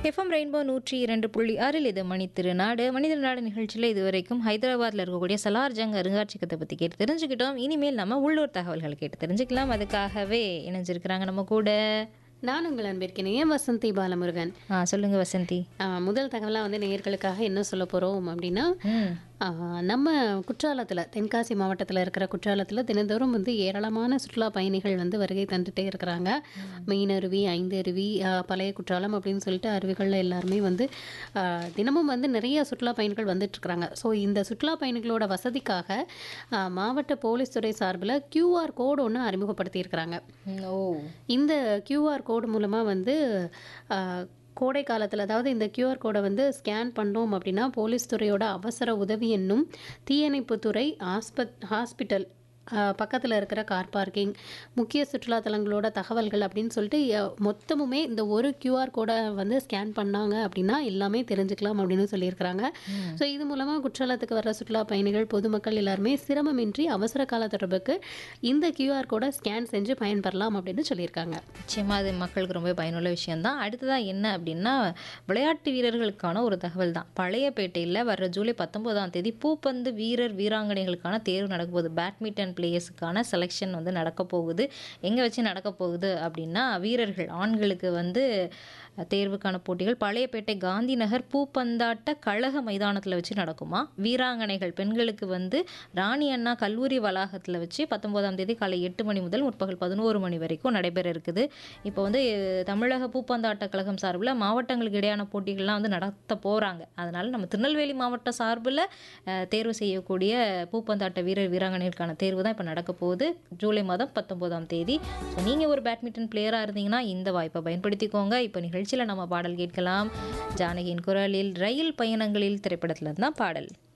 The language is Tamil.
எஃப்எம் ரெயின்போ நூற்றி இரண்டு புள்ளி ஆறில் இது மணி திருநாடு மணி திருநாடு நிகழ்ச்சியில் இதுவரைக்கும் ஹைதராபாத்தில் இருக்கக்கூடிய சலார் ஜங் அருங்காட்சியகத்தை பற்றி கேட்டு தெரிஞ்சுக்கிட்டோம் இனிமேல் நம்ம உள்ளூர் தகவல்கள் கேட்டு தெரிஞ்சுக்கலாம் அதுக்காகவே இணைஞ்சிருக்கிறாங்க நம்ம கூட நான் உங்கள் அன்பிற்கினைய வசந்தி பாலமுருகன் ஆ சொல்லுங்க வசந்தி ஆ, முதல் தகவலாக வந்து நேயர்களுக்காக என்ன சொல்ல போகிறோம் அப்படின்னா ம் ஆ, நம்ம குற்றாலத்தில் தென்காசி மாவட்டத்தில் இருக்கிற குற்றாலத்தில் தினந்தோறும் வந்து ஏராளமான சுற்றுலா பயணிகள் வந்து வருகை தந்துட்டே இருக்கிறாங்க மெயினருவி ஐந்தருவி ஆ, பழைய குற்றாலம் அப்படின்னு சொல்லிட்டு அருவிகளில் எல்லாருமே வந்து ஆ, தினமும் வந்து நிறைய சுற்றுலா பயணிகள் வந்துட்டு இருக்கிறாங்க ஸோ இந்த சுற்றுலா பயணிகளோட வசதிக்காக ஆ, மாவட்ட போலீஸ் துறை சார்பில் கியூஆர் கோடு ஒன்று அறிமுகப்படுத்தியிருக்கிறாங்க ஓ இந்த கியூஆர் கோடு மூலமாக வந்து ஆ, கோடை காலத்தில் அதாவது இந்த கியூஆர் கோடை வந்து ஸ்கேன் பண்ணோம் அப்படின்னா போலீஸ் துறையோட அவசர உதவி என்னும் தீயணைப்புத்துறை ஆஸ்பத் ஹாஸ்பிட்டல் பக்கத்தில் இருக்கிற கார் பார்க்கிங் முக்கிய சுற்றுலா தலங்களோட தகவல்கள் அப்படின்னு சொல்லிட்டு எ- மொத்தமுமே இந்த ஒரு கியூஆர் கோடை வந்து ஸ்கேன் பண்ணாங்க அப்படின்னா எல்லாமே தெரிஞ்சுக்கலாம் அப்படின்னு சொல்லியிருக்கிறாங்க ஸோ இது மூலமாக குற்றாலத்துக்கு வர சுற்றுலா பயணிகள் பொதுமக்கள் எல்லாருமே சிரமமின்றி அவசர கால தொடர்புக்கு இந்த கியூஆர் கோடை ஸ்கேன் செஞ்சு பயன்பெறலாம் அப்படின்னு சொல்லியிருக்காங்க நிச்சயமாக அது மக்களுக்கு ரொம்ப பயனுள்ள விஷயம்தான் அடுத்ததாக என்ன அப்படின்னா விளையாட்டு வீரர்களுக்கான ஒரு தகவல் தான் பழையப்பேட்டையில் வர்ற ஜூலை பத்தொன்பதாம் தேதி பூப்பந்து வீரர் வீராங்கனைகளுக்கான தேர்வு நடக்க போகுது பேட்மிண்டன் பிளேயர்ஸுக்கான செலெக்ஷன் வந்து நடக்க போகுது எங்கே வச்சு நடக்க போகுது அப்படின்னா வீரர்கள் ஆண்களுக்கு வந்து தேர்வுக்கான போட்டிகள் பழையப்பேட்டை காந்தி நகர் பூப்பந்தாட்ட கழக மைதானத்தில் வச்சு நடக்குமா வீராங்கனைகள் பெண்களுக்கு வந்து ராணி அண்ணா கல்லூரி வளாகத்தில் வச்சு பத்தொன்பதாம் தேதி காலை எட்டு மணி முதல் முற்பகல் பதினோரு மணி வரைக்கும் நடைபெற இருக்குது இப்போ வந்து அஹ், தமிழக பூப்பந்தாட்ட கழகம் சார்பில் மாவட்டங்களுக்கு இடையான போட்டிகள்லாம் வந்து நடத்த போகிறாங்க அதனால் நம்ம திருநெல்வேலி மாவட்ட சார்பில் அஹ், தேர்வு செய்யக்கூடிய பூப்பந்தாட்ட வீரர் வீராங்கனைகளுக்கான தேர்வு தான் இப்போ நடக்க போகுது ஜூலை மாதம் பத்தொம்போதாம் தேதி ஸோ நீங்கள் ஒரு பேட்மிண்டன் பிளேயராக இருந்தீங்கன்னா இந்த வாய்ப்பை பயன்படுத்திக்கோங்க இப்போ நிகழ்ச்சியில் நம்ம பாடல் கேட்கலாம் ஜானகியின் குரலில் ரயில் பயணங்களில் திரைப்படத்தில் தான் பாடல்